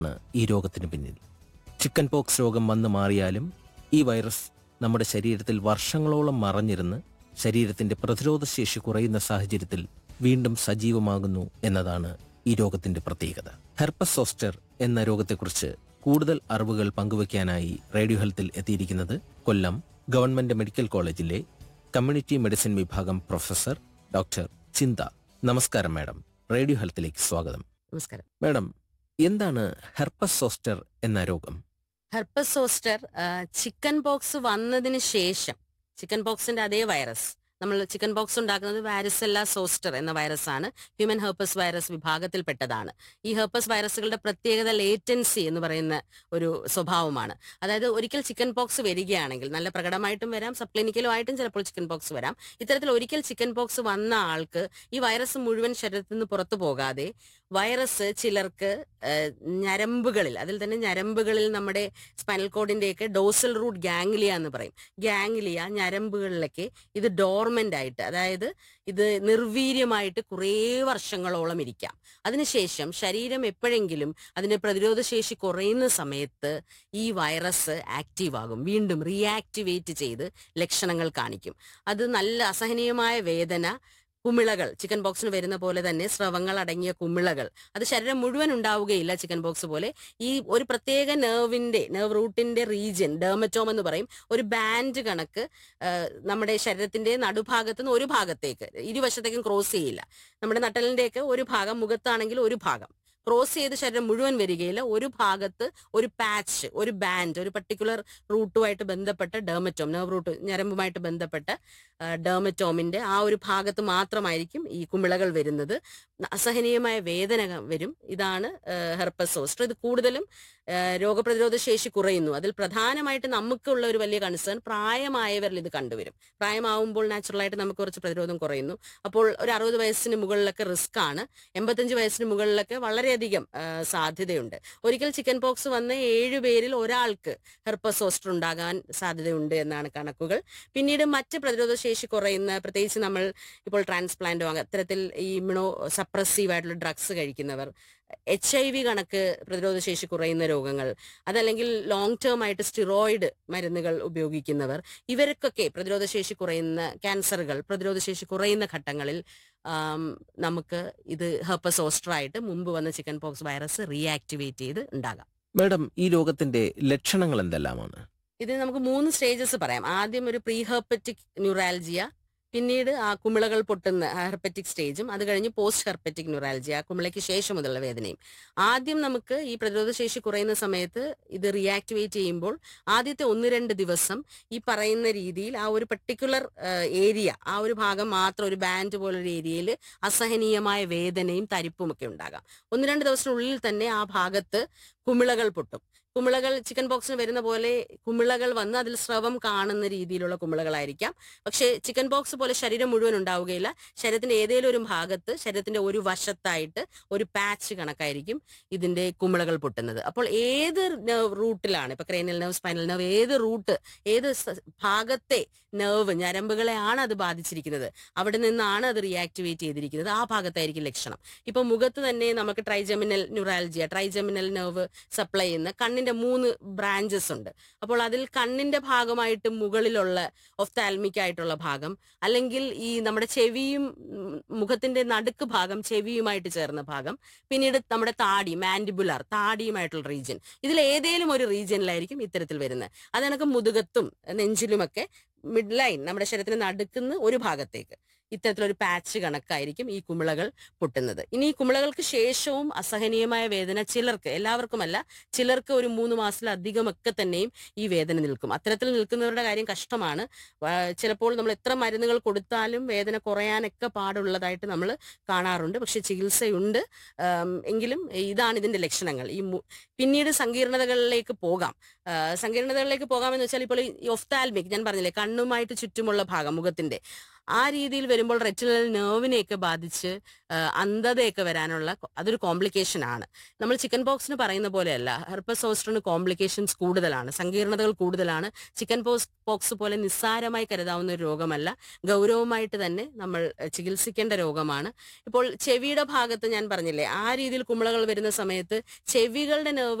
ഈ രോഗത്തിന് പിന്നിൽ ചിക്കൻ പോക്സ് രോഗം വന്നു മാറിയാലും ഈ വൈറസ് നമ്മുടെ ശരീരത്തിൽ വർഷങ്ങളോളം മറഞ്ഞിരുന്ന് ശരീരത്തിന്റെ പ്രതിരോധശേഷി കുറയുന്ന സാഹചര്യത്തിൽ വീണ്ടും സജീവമാകുന്നു എന്നതാണ് ഈ രോഗത്തിന്റെ പ്രത്യേകത ഹെർപ്പസ് സോസ്റ്റർ എന്ന രോഗത്തെക്കുറിച്ച് കൂടുതൽ അറിവുകൾ പങ്കുവയ്ക്കാനായി റേഡിയോ ഹെൽത്തിൽ എത്തിയിരിക്കുന്നത് കൊല്ലം ഗവൺമെന്റ് മെഡിക്കൽ കോളേജിലെ കമ്മ്യൂണിറ്റി മെഡിസിൻ വിഭാഗം പ്രൊഫസർ ഡോക്ടർ ചിന്ത നമസ്കാരം മാഡം റേഡിയോ ഹെൽത്തിലേക്ക് സ്വാഗതം നമസ്കാരം മാഡം എന്താണ് ഹെർപ്പസ് സോസ്റ്റർ എന്ന രോഗം ഹെർപ്പസ് സോസ്റ്റർ ചിക്കൻ പോക്സ് വന്നതിന് ശേഷം ചിക്കൻ പോക്സിന്റെ അതേ വൈറസ് നമ്മൾ ചിക്കൻ പോക്സ് ഉണ്ടാക്കുന്നത് വാരിസെല്ല സോസ്റ്റർ എന്ന വൈറസ് ആണ് ഹ്യൂമൻ ഹെർപ്പസ് വൈറസ് വിഭാഗത്തിൽപ്പെട്ടതാണ് ഈ ഹെർപ്പസ് വൈറസുകളുടെ പ്രത്യേകത ലേറ്റൻസി എന്ന് പറയുന്ന ഒരു സ്വഭാവമാണ് അതായത് ഒരിക്കൽ ചിക്കൻ പോക്സ് വരികയാണെങ്കിൽ നല്ല പ്രകടമായിട്ടും വരാം സബ്ക്ലിനിക്കലും ആയിട്ടും ചിലപ്പോൾ ചിക്കൻ പോക്സ് വരാം ഇത്തരത്തിൽ ഒരിക്കൽ ചിക്കൻ പോക്സ് വന്ന ആൾക്ക് ഈ വൈറസ് മുഴുവൻ ശരീരത്തിൽ നിന്ന് പുറത്തു പോകാതെ വൈറസ് ചിലർക്ക് ഏഹ്, ഞരമ്പുകളിൽ അതിൽ തന്നെ ഞരമ്പുകളിൽ നമ്മുടെ സ്പൈനൽ കോഡിന്റെയൊക്കെ ഡോസൽ റൂട്ട് ഗാംഗ്ലിയ എന്ന് പറയും ഗാംഗ്ലിയ ഞരമ്പുകളിലൊക്കെ ഇത് ഡോർമെന്റ് ആയിട്ട് അതായത് ഇത് നിർവീര്യമായിട്ട് കുറേ വർഷങ്ങളോളം ഇരിക്കാം അതിനുശേഷം ശരീരം എപ്പോഴെങ്കിലും അതിന്റെ പ്രതിരോധശേഷി കുറയുന്ന സമയത്ത് ഈ വൈറസ് ആക്റ്റീവ് ആകും വീണ്ടും റീആക്ടിവേറ്റ് ചെയ്ത് ലക്ഷണങ്ങൾ കാണിക്കും അത് നല്ല അസഹനീയമായ വേദന കുമിളകൾ ചിക്കൻ ബോക്സിന് വരുന്ന പോലെ തന്നെ സ്രവങ്ങൾ അടങ്ങിയ കുമിളകൾ അത് ശരീരം മുഴുവൻ ഉണ്ടാവുകയില്ല ചിക്കൻ ബോക്സ് പോലെ ഈ ഒരു പ്രത്യേക നെർവിന്റെ നെർവ് റൂട്ടിന്റെ റീജിയൻ ഡെർമറ്റോം എന്ന് പറയും ഒരു ബാൻഡ് കണക്ക് ആ, നമ്മുടെ ശരീരത്തിന്റെ നടുഭാഗത്ത് നിന്ന് ഒരു ഭാഗത്തേക്ക് ഇരുവശത്തേക്കും ക്രോസ് ചെയ്യില്ല നമ്മുടെ നട്ടലിന്റെയൊക്കെ ഒരു ഭാഗം മുഖത്താണെങ്കിൽ ഒരു ഭാഗം ക്രോസ് ചെയ്ത് ശരീരം മുഴുവൻ വരികയില്ല ഒരു ഭാഗത്ത് ഒരു പാച്ച് ഒരു ബാൻഡ് ഒരു പർട്ടിക്കുലർ റൂട്ടുമായിട്ട് ബന്ധപ്പെട്ട ഡെർമറ്റോം നെർവ് റൂട്ട് ഞരമ്പുമായിട്ട് ബന്ധപ്പെട്ട ആ, ഡെർമറ്റോമിന്റെ ആ ഒരു ഭാഗത്ത് മാത്രമായിരിക്കും ഈ കുമിളകൾ വരുന്നത് അസഹനീയമായ വേദന ക- വരും ഇതാണ് ഹെർപ്പസ് സോസ്റ്റർ ഇത് കൂടുതലും ആ, രോഗപ്രതിരോധ ശേഷി കുറയുന്നു അതിൽ പ്രധാനമായിട്ട് നമുക്കുള്ള ഒരു വലിയ കൺസേൺ പ്രായമായവരിൽ ഇത് കണ്ടുവരും പ്രായമാവുമ്പോൾ നാച്ചുറലായിട്ട് നമുക്ക് കുറച്ച് പ്രതിരോധം കുറയുന്നു അപ്പോൾ ഒരു അറുപത് വയസ്സിന് മുകളിലൊക്കെ റിസ്ക് ആണ് എൺപത്തഞ്ച് വയസ്സിന് മുകളിലൊക്കെ വളരെയധികം ആ, സാധ്യതയുണ്ട് ഒരിക്കൽ ചിക്കൻ പോക്സ് വന്ന ഏഴ് പേരിൽ ഒരാൾക്ക് ഹെർപ്പസ് സോസ്റ്റർ ഉണ്ടാകാൻ സാധ്യതയുണ്ട് എന്നാണ് കണക്കുകൾ പിന്നീട് മറ്റ് പ്രതിരോധ ശേഷി കുറയുന്ന പ്രത്യേകിച്ച് നമ്മൾ ഇപ്പോൾ ട്രാൻസ്പ്ലാന്റോ അങ്ങ- അത്തരത്തിൽ ഈ ഇമ്യൂണോ സപ്രസീവ് ആയിട്ടുള്ള ഡ്രഗ്സ് കഴിക്കുന്നവർ എച്ച് ഐ വി കണക്ക് പ്രതിരോധ ശേഷി കുറയുന്ന രോഗങ്ങൾ അതല്ലെങ്കിൽ ലോങ് ടേം ആയിട്ട് സ്റ്റിറോയിഡ് മരുന്നുകൾ ഉപയോഗിക്കുന്നവർ ഇവർക്കൊക്കെ പ്രതിരോധ ശേഷി കുറയുന്ന ക്യാൻസറുകൾ പ്രതിരോധ ശേഷി കുറയുന്ന ഘട്ടങ്ങളിൽ ആം, നമുക്ക് ഇത് ഹെർപ്പസോസ്റ്റർ ആയിട്ട് മുമ്പ് വന്ന ചിക്കൻ പോക്സ് വൈറസ് റീആക്ടിവേറ്റ് ചെയ്ത് ഉണ്ടാകാം മാഡം ഈ രോഗത്തിന്റെ ലക്ഷണങ്ങൾ എന്തെല്ലാമാണ് ഇത് നമുക്ക് മൂന്ന് സ്റ്റേജസ് പറയാം ആദ്യം ഒരു പ്രീ ഹെർപ്പറ്റിക് ന്യൂറാൽജിയ പിന്നീട് ആ കുമിളകൾ പൊട്ടുന്ന ഹെർപ്പറ്റിക് സ്റ്റേജും അത് കഴിഞ്ഞ് പോസ്റ്റ് ഹെർപ്പറ്റിക് ന്യൂറാൽജിയ ആ കുമിളയ്ക്ക് ശേഷം മുതലുള്ള വേദനയും ആദ്യം നമുക്ക് ഈ പ്രതിരോധ ശേഷി കുറയുന്ന സമയത്ത് ഇത് റിയാക്ടിവേറ്റ് ചെയ്യുമ്പോൾ ആദ്യത്തെ ഒന്ന് രണ്ട് ദിവസം ഈ പറയുന്ന രീതിയിൽ ആ ഒരു പർട്ടിക്കുലർ ഏരിയ ആ ഒരു ഭാഗം മാത്രം ഒരു ബാൻഡ് പോലൊരു ഏരിയയിൽ അസഹനീയമായ വേദനയും തരിപ്പും ഒക്കെ ഉണ്ടാകാം ഒന്ന് രണ്ട് ദിവസത്തിനുള്ളിൽ തന്നെ ആ ഭാഗത്ത് കുമിളകൾ പൊട്ടും കുമിളകൾ ചിക്കൻ പോക്സിന് വരുന്ന പോലെ കുമിളകൾ വന്ന് അതിൽ സ്രവം കാണുന്ന രീതിയിലുള്ള കുമിളകളായിരിക്കാം പക്ഷേ ചിക്കൻ പോക്സ് പോലെ ശരീരം മുഴുവൻ ഉണ്ടാവുകയില്ല ശരീരത്തിന്റെ ഏതെങ്കിലും ഒരു ഭാഗത്ത് ശരീരത്തിന്റെ ഒരു വശത്തായിട്ട് ഒരു പാച്ച് കണക്കായിരിക്കും ഇതിന്റെ കുമിളകൾ പൊട്ടുന്നത് അപ്പോൾ ഏത് നെർവ് റൂട്ടിലാണ് ഇപ്പൊ ക്രേനിയൽ നെർവ് സ്പൈനൽ നെർവ് ഏത് റൂട്ട് ഏത് സ- ഭാഗത്തെ നെർവ് ഞരമ്പുകളെയാണ് അത് ബാധിച്ചിരിക്കുന്നത് അവിടെ നിന്നാണ് അത് റിയാക്ടിവേറ്റ് ചെയ്തിരിക്കുന്നത് ആ ഭാഗത്തായിരിക്കും ലക്ഷണം ഇപ്പൊ മുഖത്ത് തന്നെ നമുക്ക് trigeminal neuralgia trigeminal nerve supply ചെയ്യുന്ന കണ്ണിന്റെ മൂന്ന് ബ്രാഞ്ചസ് ഉണ്ട് അപ്പോൾ അതിൽ കണ്ണിന്റെ ഭാഗമായിട്ട് മുകളിലുള്ള ഒഫ്താൽമിക് ആയിട്ടുള്ള ഭാഗം അല്ലെങ്കിൽ ഈ നമ്മുടെ ചെവിയും ഉം, മുഖത്തിന്റെ നടുക്ക് ഭാഗം ചെവിയുമായിട്ട് ചേർന്ന ഭാഗം പിന്നീട് നമ്മുടെ താടി മാൻഡിബുലാർ താടിയുമായിട്ടുള്ള റീജിയൻ ഇതിൽ ഏതെങ്കിലും ഒരു റീജിയനിലായിരിക്കും ഇത്തരത്തിൽ വരുന്നത് അത് കണക്ക് മുതുകത്തും നെഞ്ചിലുമൊക്കെ മിഡ് ലൈൻ നമ്മുടെ ശരീരത്തിന് നടുക്കുന്ന ഒരു ഭാഗത്തേക്ക് ഇത്തരത്തിലൊരു പാച്ച് കണക്കായിരിക്കും ഈ കുമിളകൾ പൊട്ടുന്നത് ഇനി ഈ കുമിളകൾക്ക് ശേഷവും അസഹനീയമായ വേദന ചിലർക്ക് എല്ലാവർക്കുമല്ല ചിലർക്ക് ഒരു മൂന്ന് മാസത്തിലധികമൊക്കെ തന്നെയും ഈ വേദന നിൽക്കും അത്തരത്തിൽ നിൽക്കുന്നവരുടെ കാര്യം കഷ്ടമാണ് വാ- ചിലപ്പോൾ നമ്മൾ എത്ര മരുന്നുകൾ കൊടുത്താലും വേദന കുറയാനൊക്കെ പാടുള്ളതായിട്ട് നമ്മൾ കാണാറുണ്ട് പക്ഷെ ചികിത്സയുണ്ട് ആം, എങ്കിലും ഇതാണ് ഇതിന്റെ ലക്ഷണങ്ങൾ ഈ മു- പിന്നീട് സങ്കീർണതകളിലേക്ക് പോകാം ആ, സങ്കീർണതകളിലേക്ക് പോകാമെന്ന് വെച്ചാൽ ഇപ്പോൾ ഈ ഒഫ്താൽമിക് ഞാൻ പറഞ്ഞില്ലേ കണ്ണുമായിട്ട് ചുറ്റുമുള്ള ഭാഗം മുഖത്തിന്റെ ആ രീതിയിൽ വരുമ്പോൾ റെറ്റിനൽ നെർവിനെയൊക്കെ ബാധിച്ച് ആ, അന്ധതയൊക്കെ വരാനുള്ള കൊ- അതൊരു കോംപ്ലിക്കേഷൻ ആണ് നമ്മൾ ചിക്കൻ പോക്സിന് പറയുന്ന പോലെയല്ല ഹെർപ്പസ് സോസ്റ്ററിന് കോംപ്ലിക്കേഷൻസ് കൂടുതലാണ് സങ്കീർണതകൾ കൂടുതലാണ് ചിക്കൻ പോക്സ് പോക്സ് പോലെ നിസ്സാരമായി കരുതാവുന്ന ഒരു രോഗമല്ല ഗൗരവമായിട്ട് തന്നെ നമ്മൾ എഹ്, ചികിത്സിക്കേണ്ട രോഗമാണ് ഇപ്പോൾ ചെവിയുടെ ഭാഗത്ത് ഞാൻ പറഞ്ഞില്ലേ ആ രീതിയിൽ കുമിളകൾ വരുന്ന സമയത്ത് ചെവികളുടെ നെർവ്